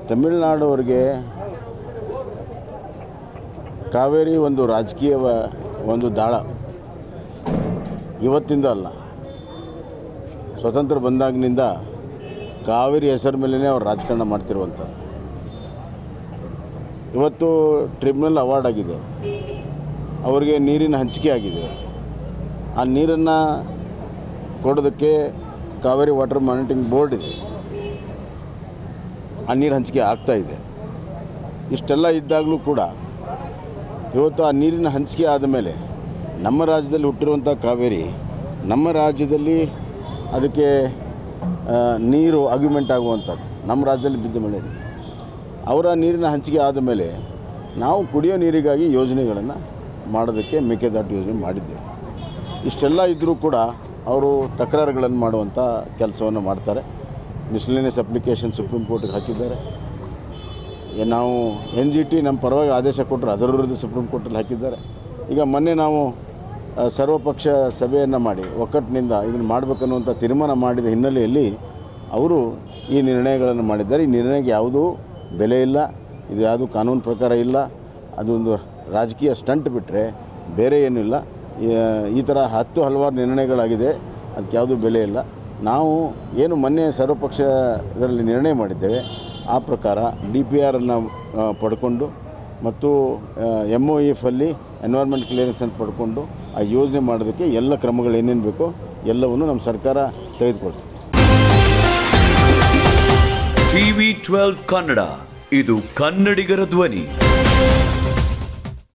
ತಮಿಳುನಾಡವ್ರಿಗೆ ಕಾವೇರಿ ಒಂದು ರಾಜಕೀಯ ಒಂದು ದಾಳ ಇವತ್ತಿಂದ ಅಲ್ಲ ಸ್ವತಂತ್ರ ಬಂದಾಗಿನಿಂದ ಕಾವೇರಿ ಹೆಸರ ಮೇಲೇ ಅವ್ರು ರಾಜಕಾರಣ ಮಾಡ್ತಿರುವಂಥದ್ದು ಇವತ್ತು ಟ್ರಿಬ್ಯುನಲ್ ಅವಾರ್ಡ್ ಆಗಿದೆ ಅವರಿಗೆ ನೀರಿನ ಹಂಚಿಕೆ ಆಗಿದೆ ಆ ನೀರನ್ನು ಕೊಡೋದಕ್ಕೆ ಕಾವೇರಿ ವಾಟರ್ ಮಾನಿಟರಿಂಗ್ ಬೋರ್ಡ್ ಇದೆ ಆ ನೀರು ಹಂಚಿಕೆ ಆಗ್ತಾ ಇದೆ ಇಷ್ಟೆಲ್ಲ ಇದ್ದಾಗಲೂ ಕೂಡ ಇವತ್ತು ಆ ನೀರಿನ ಹಂಚಿಕೆ ಆದ ಮೇಲೆ ನಮ್ಮ ರಾಜ್ಯದಲ್ಲಿ ಹುಟ್ಟಿರುವಂಥ ಕಾವೇರಿ ನಮ್ಮ ರಾಜ್ಯದಲ್ಲಿ ಅದಕ್ಕೆ ಆ, ನೀರು ಅಗ್ಯುಮೆಂಟ್ ಆಗುವಂಥದ್ದು ನಮ್ಮ ರಾಜ್ಯದಲ್ಲಿ ಬಿದ್ದ ಮಳೆ ಅವರ ನೀರಿನ ಹಂಚಿಕೆ ಆದ ಮೇಲೆ ನಾವು ಕುಡಿಯೋ ನೀರಿಗಾಗಿ ಯೋಜನೆಗಳನ್ನು ಮಾಡೋದಕ್ಕೆ ಮೇಕೆದಾಟು ಯೋಜನೆ ಮಾಡಿದ್ದೇವೆ ಇಷ್ಟೆಲ್ಲ ಇದ್ದರೂ ಕೂಡ ಅವರು ತಕರಾರುಗಳನ್ನು ಮಾಡುವಂಥ ಕೆಲಸವನ್ನು ಮಾಡ್ತಾರೆ ಮಿಸ್ಲಿನಿಯಸ್ ಅಪ್ಲಿಕೇಶನ್ ಸುಪ್ರೀಂ ಕೋರ್ಟಿಗೆ ಹಾಕಿದ್ದಾರೆ ಏ- ನಾವು ಎನ್ ಜಿ ಟಿ ನಮ್ಮ ಪರವಾಗಿ ಆದೇಶ ಕೊಟ್ಟರು ಅದರ ವಿರುದ್ಧ ಸುಪ್ರೀಂ ಕೋರ್ಟಲ್ಲಿ ಹಾಕಿದ್ದಾರೆ ಈಗ ಮೊನ್ನೆ ನಾವು ಆ, ಸರ್ವಪಕ್ಷ ಸಭೆಯನ್ನು ಮಾಡಿ ಒಕ್ಕಟ್ಟಿನಿಂದ ಇದನ್ನು ಮಾಡಬೇಕನ್ನುವಂಥ ತೀರ್ಮಾನ ಮಾಡಿದ ಹಿನ್ನೆಲೆಯಲ್ಲಿ ಅವರು ಈ ನಿರ್ಣಯಗಳನ್ನು ಮಾಡಿದ್ದಾರೆ ಈ ನಿರ್ಣಯಕ್ಕೆ ಯಾವುದೂ ಬೆಲೆ ಇಲ್ಲ ಇದು ಯಾವುದೂ ಕಾನೂನು ಪ್ರಕಾರ ಇಲ್ಲ ಅದೊಂದು ರಾಜಕೀಯ ಸ್ಟಂಟ್ ಬಿಟ್ಟರೆ ಬೇರೆ ಏನೂ ಇಲ್ಲ ಈ- ಈ ಥರ ಹತ್ತು ಹಲವಾರು ನಿರ್ಣಯಗಳಾಗಿದೆ ಅದಕ್ಕೆ ಯಾವುದೂ ಬೆಲೆ ಇಲ್ಲ ನಾವು ಏನು ಮೊನ್ನೆ ಸರ್ವಪಕ್ಷ ಇದರಲ್ಲಿ ನಿರ್ಣಯ ಮಾಡಿದ್ದೇವೆ ಆ ಪ್ರಕಾರ ಡಿ ಪಿ ಆರನ್ನು ಪಡ್ಕೊಂಡು ಮತ್ತು ಎಮ್ ಒ ಎಫಲ್ಲಿ ಎನ್ವೈರ್ಮೆಂಟ್ ಕ್ಲಿಯರೆನ್ಸನ್ನು ಪಡ್ಕೊಂಡು ಆ ಯೋಜನೆ ಮಾಡೋದಕ್ಕೆ ಎಲ್ಲ ಕ್ರಮಗಳು ಏನೇನು ಬೇಕೋ ಎಲ್ಲವನ್ನು ನಮ್ಮ ಸರ್ಕಾರ ತೆಗೆದುಕೊಳ್ತದೆ ಟಿವಿ ಟ್ವೆಲ್ವ್ ಕನ್ನಡ ಇದು ಕನ್ನಡಿಗರ ಧ್ವನಿ